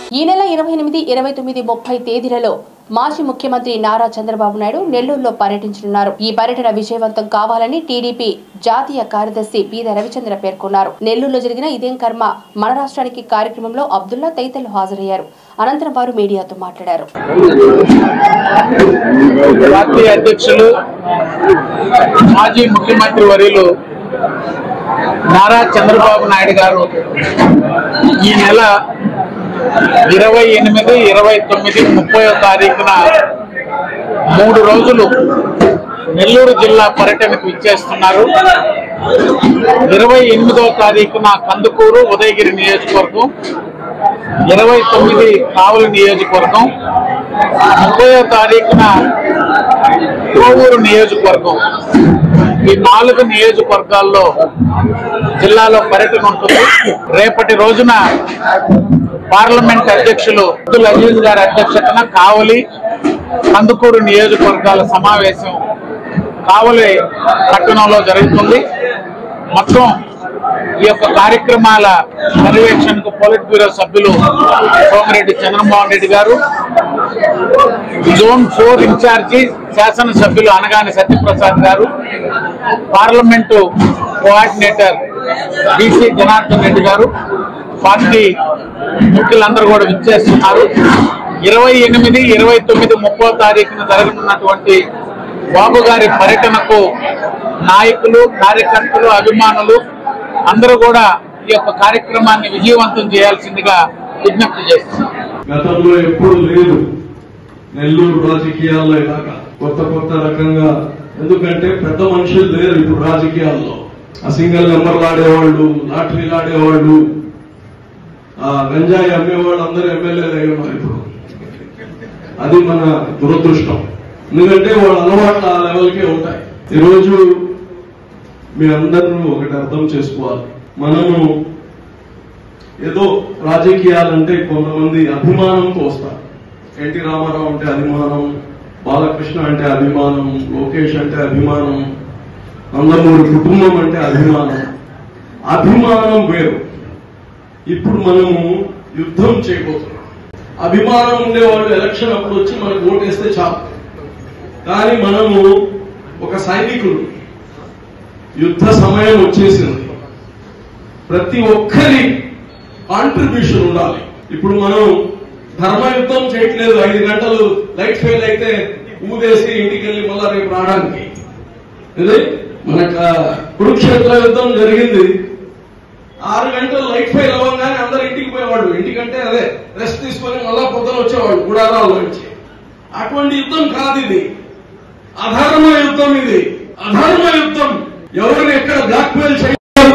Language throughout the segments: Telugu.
ఈ నెల ఇరవై ఎనిమిది ఇరవై తొమ్మిది ముప్పై తేదీలలో మాజీ ముఖ్యమంత్రి నారా చంద్రబాబు నాయుడు నెల్లూరులో పర్యటించనున్నారు ఈ పర్యటన విజయవంతం కావాలని టీడీపీ జాతీయ కార్యదర్శి బీద రవిచంద్ర పేర్కొన్నారు నెల్లూరులో జరిగిన ఇదేం కర్మ మన రాష్ట్రానికి కార్యక్రమంలో అబ్దుల్లా తదితరులు హాజరయ్యారు అనంతరం వారు మీడియాతో మాట్లాడారు పార్టీ అధ్యక్షులు మాజీ ముఖ్యమంత్రి వర్యులు నారా చంద్రబాబు నాయుడు గారు ఈ నెల ఇరవై ఎనిమిది ఇరవై తొమ్మిది ముప్పై తారీఖున మూడు రోజులు నెల్లూరు జిల్లా పర్యటనకు ఇచ్చేస్తున్నారు ఇరవై ఎనిమిదవ తారీఖున కందుకూరు ఉదయగిరి నియోజకవర్గం ఇరవై తొమ్మిది కావలి నియోజకవర్గం ముప్పయో తారీఖున కోవూరు నియోజకవర్గం ఈ నాలుగు నియోజకవర్గాల్లో జిల్లాలో పర్యటన ఉంటుంది రేపటి రోజున పార్లమెంట్ అధ్యక్షులు అబ్దుల్ అజీజ్ గారి అధ్యక్షతన కావలి కందుకూరు నియోజకవర్గాల సమావేశం కావలి పట్టణంలో జరుగుతుంది మొత్తం ఈ యొక్క కార్యక్రమాల పర్యవేక్షణకు పోలిట్ బ్యూరో సభ్యులు సోమిరెడ్డి చంద్రమోహన్ రెడ్డి గారు జోన్ ఫోర్ ఇన్ఛార్జి శాసనసభ్యులు Anagani Satyaprasad garu parliament coordinator BC Janardhan Reddy garu party ముఖ్యులందరూ కూడా విచ్చేస్తున్నారు ఇరవై ఎనిమిది ఇరవై తొమ్మిది ముప్పో తారీఖున జరగనున్నటువంటి బాబు గారి పర్యటనకు నాయకులు కార్యకర్తలు అభిమానులు అందరూ కూడా ఈ యొక్క కార్యక్రమాన్ని విజయవంతం చేయాల్సిందిగా విజ్ఞప్తి చేస్తున్నారు గతంలో ఎప్పుడు లేదు నెల్లూరు రాజకీయాల్లో ఇలాగా కొత్త కొత్త రకంగా ఎందుకంటే పెద్ద మనుషులు లేరు ఇప్పుడు రాజకీయాల్లో ఆ సింగిల్ నెంబర్లు ఆడేవాళ్ళు లాటరీలు ఆడేవాళ్ళు ఆ గంజాయి అమ్మేవాళ్ళు అందరూ ఎమ్మెల్యేలు అయి ఉన్నారు ఇప్పుడు అది మన దురదృష్టం ఎందుకంటే వాళ్ళ అలవాట్లు ఆ లెవెల్కే ఉంటాయి ఈరోజు మీ అందరూ ఒకటి అర్థం చేసుకోవాలి మనము ఏదో రాజకీయాలంటే కొంతమంది అభిమానంతో వస్తారు ఎన్టీ రామారావు అంటే అభిమానం బాలకృష్ణ అంటే అభిమానం లోకేష్ అంటే అభిమానం నందమూరి కుటుంబం అంటే అభిమానం అభిమానం వేరు ఇప్పుడు మనము యుద్ధం చేయబోతున్నాం అభిమానం ఉండేవాళ్ళు ఎలక్షన్ అప్పుడు వచ్చి మనకు ఓటేస్తే చాలు కానీ మనము ఒక సైనికుడు యుద్ధ సమయం వచ్చేసింది ప్రతి ఒక్కరి కాంట్రిబ్యూషన్ ఉండాలి ఇప్పుడు మనం ధర్మయుద్ధం చేయట్లేదు ఐదు గంటలు లైట్ ఫెయిల్ అయితే ఊదేసి ఇంటికి వెళ్ళి మళ్ళా రేపు రావడానికి ఇది మనకు కురుక్షేత్ర యుద్ధం జరిగింది ఆరు గంటలు లైట్ ఫెయిల్ అవ్వగానే అందరు ఇంటికి పోయేవాడు ఇంటికంటే అదే రెస్ట్ తీసుకొని మళ్ళా పొద్దున వచ్చేవాడు గుడారాల్లో నుంచి అటువంటి యుద్ధం కాదు ఇది అధర్మ యుద్ధం ఇది అధర్మ యుద్ధం ఎవరిని ఎక్కడ బ్లాక్మెయిల్ చేయాలి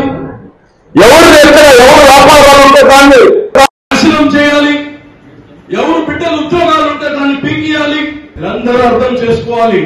ఎవరు ఎక్కడ ఎవరు వ్యాపారాలు ఉంటే దాన్ని నాశనం చేయాలి ఎవరు బిడ్డలు ఉద్యోగాలు ఉంటే దాన్ని పీకియాలి అందరూ అర్థం చేసుకోవాలి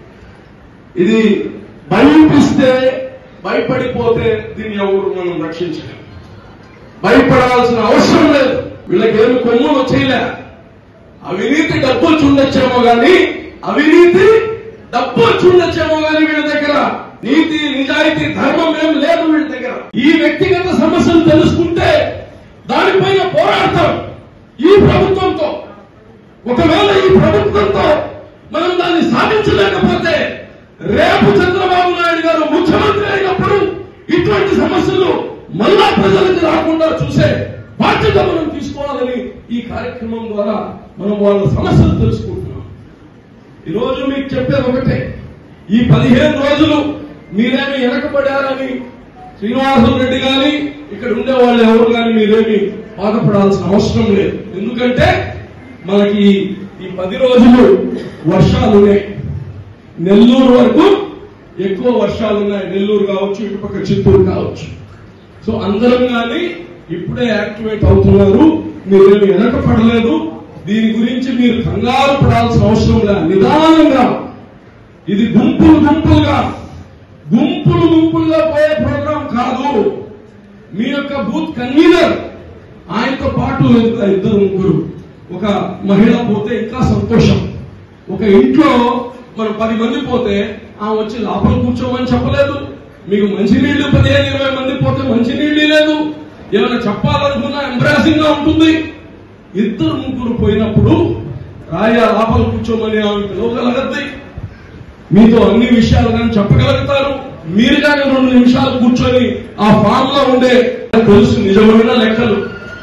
ఇది భయపిస్తే భయపడిపోతే దీన్ని ఎవరు మనం రక్షించలేం భయపడాల్సిన అవసరం లేదు వీళ్ళకి ఏమి కొమ్ములు చేయలే అవినీతి డబ్బులు చూడొచ్చేమో గాని అవినీతి డబ్బులు చూడొచ్చేమో గాని వీళ్ళ దగ్గర నీతి నిజాయితీ ధర్మం ఏం లేదు వీళ్ళ దగ్గర ఈ వ్యక్తిగత సమస్యలు తెలుసుకుంటే దానిపైన పోరాడతాం ఈ ప్రభుత్వంతో ఒకవేళ ఈ ప్రభుత్వంతో మనం దాన్ని సాధించలేకపోతే రేపు చంద్రబాబు నాయుడు గారు ముఖ్యమంత్రి అయినప్పుడు ఇటువంటి సమస్యలు మళ్ళా ప్రజలకు రాకుండా చూసే బాధ్యత మనం తీసుకోవాలని ఈ కార్యక్రమం ద్వారా మనం వాళ్ళ సమస్యలు తెలుసుకుంటున్నాం ఈ రోజు మీకు చెప్పేది ఒకటే ఈ పదిహేను రోజులు మీరేమి వెనకబడారని శ్రీనివాసులు రెడ్డి గాని ఇక్కడ ఉండే వాళ్ళు ఎవరు కానీ మీరేమి బాధపడాల్సిన అవసరం లేదు ఎందుకంటే మనకి ఈ పది రోజులు వర్షాలు ఉన్నాయి నెల్లూరు వరకు ఎక్కువ వర్షాలు ఉన్నాయి నెల్లూరు కావచ్చు ఇటుపక్క చిత్తూరు కావచ్చు సో అందరం కానీ ఇప్పుడే యాక్టివేట్ అవుతున్నారు మీరేమి వెనకపడలేదు దీని గురించి మీరు కంగారు పడాల్సిన అవసరం లేదు నిదానంగా ఇది గుంపులు గుంపులుగా గుంపులు గుంపులుగా పోయే ప్రోగ్రాం కాదు మీ యొక్క బూత్ కన్వీనర్ ఆయనతో పాటు ఇంకా ఇద్దరు ముగ్గురు ఒక మహిళ పోతే ఇంకా సంతోషం ఒక ఇంట్లో మనం పది మంది పోతే ఆ వచ్చి లోపల కూర్చోమని చెప్పలేదు మీకు మంచినీళ్లు పదిహేను ఇరవై మంది పోతే మంచినీళ్ళు లేదు ఏమైనా చెప్పాలనుకున్నా ఎంబ్రాసింగ్ గా ఉంటుంది ఇద్దరు ముగ్గురు పోయినప్పుడు రాయ లోపల కూర్చోమని ఆమె పిలవగలగద్ది మీతో అన్ని విషయాలు కానీ చెప్పగలుగుతారు మీరు కానీ రెండు నిమిషాలు కూర్చొని ఆ ఫామ్ లో ఉండే తెలుసు నిజమైన లెక్కలు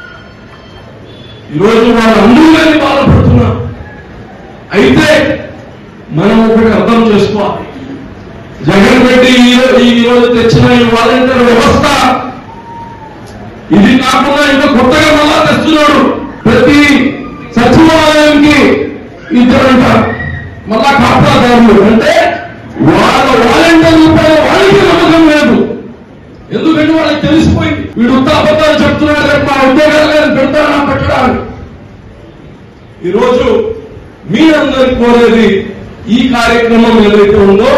ఈరోజు వాళ్ళు అందరూ కానీ బాధపడుతున్నారు అయితే మనం ఒకటి అర్థం చేసుకోవాలి జగన్ రెడ్డి ఈ రో- ఈ రోజు తెచ్చిన ఈ వాలంటీర్ వ్యవస్థ ఇది కాకుండా ఇంకా కొత్తగా మళ్ళా తెస్తున్నాడు ప్రతి సచివాలయానికి ఇద్దరంట మళ్ళా కాపలాదారులు అంటే వాళ్ళ వాలంటీర్ల పైన వాళ్ళకి నమ్మకం లేదు ఎందుకంటే వాళ్ళకి తెలిసిపోయింది వీడు ఉత్త అబద్ధాలు చెప్తున్నాడు రేపు మా ఉద్యోగాలు కానీ పెడతానా పెట్టడానికి ఈరోజు మీరందరూ కోరేది ఈ కార్యక్రమం ఏదైతే ఉందో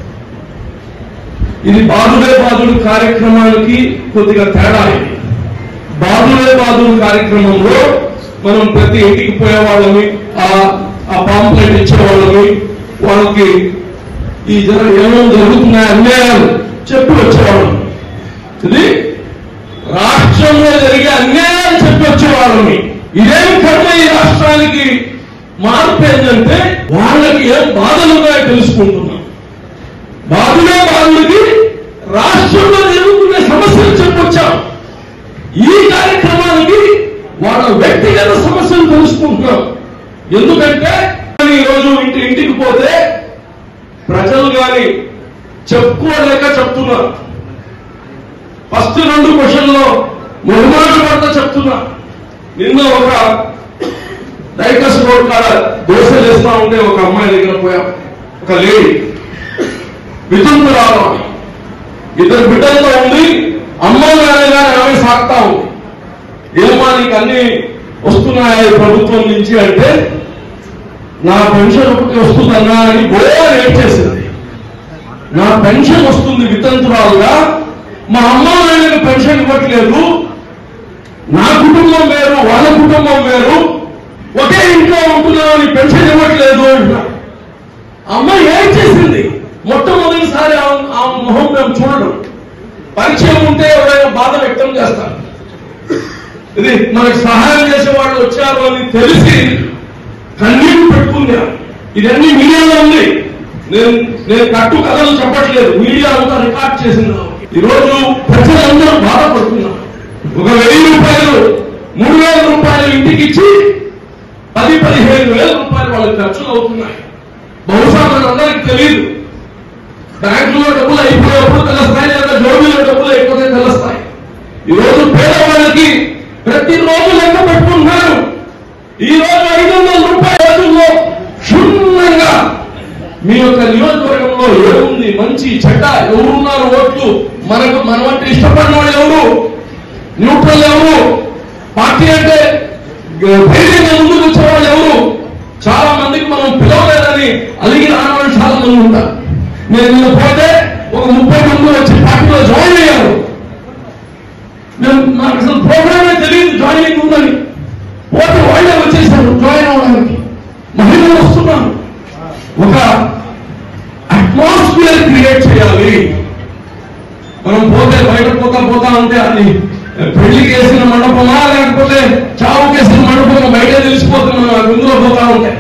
ఇది బాధుడే బాధుడు కార్యక్రమానికి కొద్దిగా తేడా ఇది బాధుడే బాధుడు కార్యక్రమంలో మనం ప్రతి ఇంటికి పోయేవాళ్ళని ఆ ఆ పాంప్లెట్ ఇచ్చేవాళ్ళని వాళ్ళకి ఈ జర ఏమేమి జరుగుతున్నాయి అన్యాయాలు చెప్పి వచ్చేవాళ్ళం ఇది రాష్ట్రంలో జరిగే అన్యాయాలు చెప్పి వచ్చేవాళ్ళని ఇదేం కర్మ ఈ రాష్ట్రానికి మార్పు ఏంటంటే వాళ్ళకి ఏం బాధలు ఉన్నాయో తెలుసుకుంటున్నాం బాధుడే బాధుడికి రాష్ట్రంలో జరుగుతున్న సమస్యలు చెప్పొచ్చాం ఈ కార్యక్రమానికి వాళ్ళ వ్యక్తిగత సమస్యలు తెలుసుకుంటున్నాం ఎందుకంటే ఈ రోజు ఇంటి ఇంటికి పోతే ప్రజలు గాని చెప్పుకోలేక చెప్తున్నారు ఫస్ట్ రెండు క్వశ్చన్లో మొహమాట పడతా చెప్తున్నా నిన్న ఒక డైకస్ రోడ్ కాడ దోశలు వేస్తా ఉంటే ఒక అమ్మాయి దగ్గర పోయాం ఒక లేడీ వితంతురాలు ఆమె. ఇద్దరు బిడ్డలతో ఉంది అమ్మ నాన్నగారు ఆమె సాగుతా ఉంది ఏమా నీకు అన్ని వస్తున్నాయి ప్రభుత్వం నుంచి అంటే నా పెన్షన్ ఒకటి వస్తుందన్నా అని గోవా రేట్ చేసింది నా పెన్షన్ వస్తుంది వితంతురాలుగా మా అమ్మ నాన్నకి పెన్షన్ ఇవ్వట్లేదు నా కుటుంబం వేరు వాళ్ళ కుటుంబం వేరు ఒకే ఇంట్లో ఉంటున్నామని పెన్షన్ ఇవ్వట్లేదు అంటున్నా అమ్మ ఏం చేసింది మొట్టమొదటిసారి ఆమె ఆమె మొహం మేము చూడడం పరిచయం ఉంటే ఎవరైనా బాధ వ్యక్తం చేస్తారు ఇది మనకు సహాయం చేసే వాళ్ళు వచ్చారు అని తెలిసి కన్నీరు పెట్టుకుందా ఇదన్నీ మీడియాలో ఉంది నేను నేను కట్టు కథలు చెప్పట్లేదు మీడియా అంతా రికార్డ్ చేసింది ఈరోజు ప్రజలందరూ బాధపడుతున్నారు ఒక వెయ్యి రూపాయలు మూడు వేల రూపాయలు ఇంటికి ఇచ్చి పది పదిహేను వేల రూపాయలు వాళ్ళకి ఖర్చులు అవుతున్నాయి బహుశా మనందరికి తెలియదు బ్యాంకులో డబ్బులు అయిపోయినప్పుడు తెలుస్తాయి లేదా జోబీలో డబ్బులు అయిపోతే తెలుస్తాయి ఈ రోజు పేదవాళ్ళకి ప్రతిరోజు లెక్క పెట్టుకుంటున్నారు ఈ రోజు ఐదు వందల రూపాయల రోజుల్లో క్షుణ్ణంగా మీ యొక్క నియోజకవర్గంలో ఏముంది మంచి చెడ్డ ఎవరున్నారు ఓట్లు మనకు మనం అంటే ఇష్టపడిన వాళ్ళు ఎవరు న్యూట్రల్ ఎవరు పార్టీ అంటే ధైర్యంగా ముందుకు వచ్చే వాళ్ళు ఎవరు చాలా మందికి మనం పిలవలేదని అలిగి రాని వాళ్ళు చాలా మంది ఉంటారు నేను నిన్న పోతే ఒక ముప్పై మంది వచ్చి పార్టీలో జాయిన్ అయ్యారు నేను నాకు అసలు ప్రోగ్రామే తెలియదు జాయినింగ్ ఉందని పోతే వాళ్ళే వచ్చేసారు జాయిన్ అవడానికి మహిళలు వస్తున్నారు ఒక అట్మాస్ఫియర్ క్రియేట్ చేయాలి మనం పోతే బయట పోతా పోతా ఉంటే అది పెళ్లికి వేసిన మండపమా లేకపోతే చావుకి వేసిన మండపమా బయట తెలిసిపోతుంది మనం ఆ గుందులో పోతా ఉంటే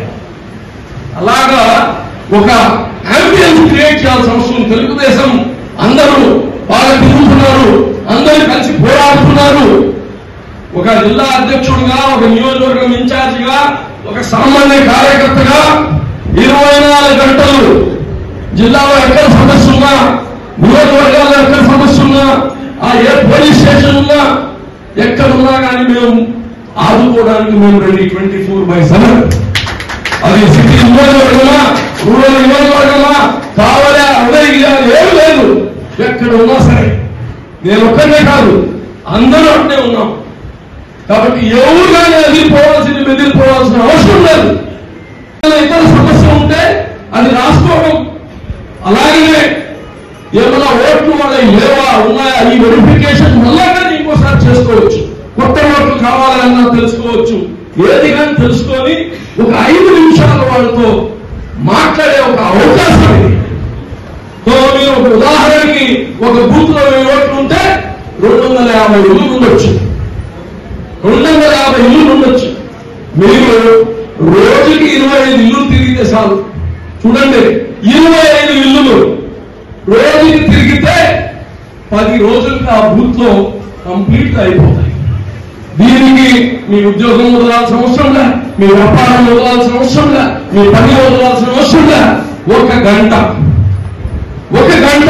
అలాగా ఒక అంబియన్స్ క్రియేట్ చేయాల్సిన అవసరం తెలుగుదేశం అందరూ బాగా తిరుగుతున్నారు అందరూ కలిసి పోరాడుతున్నారు ఒక జిల్లా అధ్యక్షుడిగా ఒక నియోజకవర్గం ఇన్ఛార్జిగా ఒక సామాన్య కార్యకర్తగా ఇరవై నాలుగు గంటలు జిల్లాలో ఎక్కడ సమస్య ఉన్నా నియోజకవర్గాల్లో ఎక్కడ సమస్య ఉన్నా ఆ ఏ పోలీస్ స్టేషన్ ఉన్నా ఎక్కడ ఉన్నా కానీ మేము ఆదుకోవడానికి మేము ready twenty four by seven అది సిటీ నియోజకవర్గమా రూరల్ నియోజకవర్గమా కావాలా ఉదయం ఏమి లేదు ఎక్కడ ఉన్నా సరే నేను ఒక్కనే కాదు అందరూ అంటే ఉన్నాం కాబట్టి ఎవరు కానీ ఎదిరిపోవాల్సింది బెదిరిపోవాల్సిన అవసరం లేదు ఏదైనా ఇతర సమస్య ఉంటే అది రాసుకోవడం అలాగే ఏమైనా ఓట్లు వాళ్ళ లేవా ఉన్నాయా ఈ వెరిఫికేషన్ మళ్ళా కానీ ఇంకోసారి చేసుకోవచ్చు కొత్త ఓట్లు కావాలన్నా తెలుసుకోవచ్చు ఏది కానీ తెలుసుకొని ఒక ఐదు నిమిషాలు వాళ్ళతో మాట్లాడే ఒక అవకాశం ఇది సో మీరు ఒక ఉదాహరణకి ఒక బూత్ లో వెయ్యి ఓట్లు ఉంటే రెండు వందల యాభై ఇల్లు ఉండొచ్చు రెండు వందల యాభై ఇల్లు ఉండొచ్చు మీరు రోజుకి ఇరవై ఐదు ఇల్లు తిరిగితే చాలు చూడండి ఇరవై ఐదు ఇల్లులు రోజుకి తిరిగితే పది రోజులకి ఆ బూత్ లో కంప్లీట్ అయిపోతాయి దీనికి మీ ఉద్యోగం వదలాల్సిన అవసరంలా మీ వ్యాపారం వదలాల్సిన అవసరంలా మీ పని వదలాల్సిన అవసరంలా ఒక గంట ఒక గంట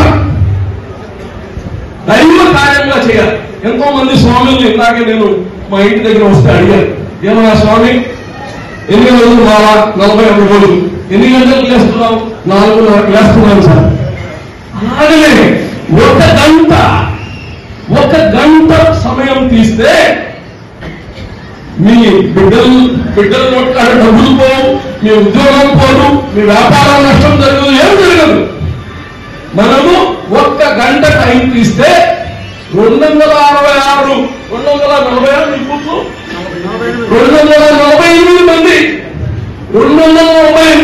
దైవ కార్యంగా చేయాలి ఎంతో మంది స్వాముల్ని ఇందాకే నేను మా ఇంటి దగ్గర వస్తే అడిగాను ఏమన్నా స్వామి ఎన్ని రోజులు మావా నలభై ఒక్క రోజులు ఎన్ని గంటలకు లేస్తున్నావు నాలుగున్నరకు లేస్తున్నాను సార్ అలాగనే ఒక గంట ఒక గంట సమయం తీస్తే మీ బిడ్డలు బిడ్డల నోట్ల డబ్బులు పోవు మీ ఉద్యోగం పోదు మీ వ్యాపారం నష్టం జరగదు ఏం జరగదు మనము ఒక్క గంట టైం తీస్తే రెండు వందల అరవై ఆరు రెండు వందల నలభై ఆరు మీ కూతురు రెండు వందల నలభై ఎనిమిది మంది రెండు వందల నలభై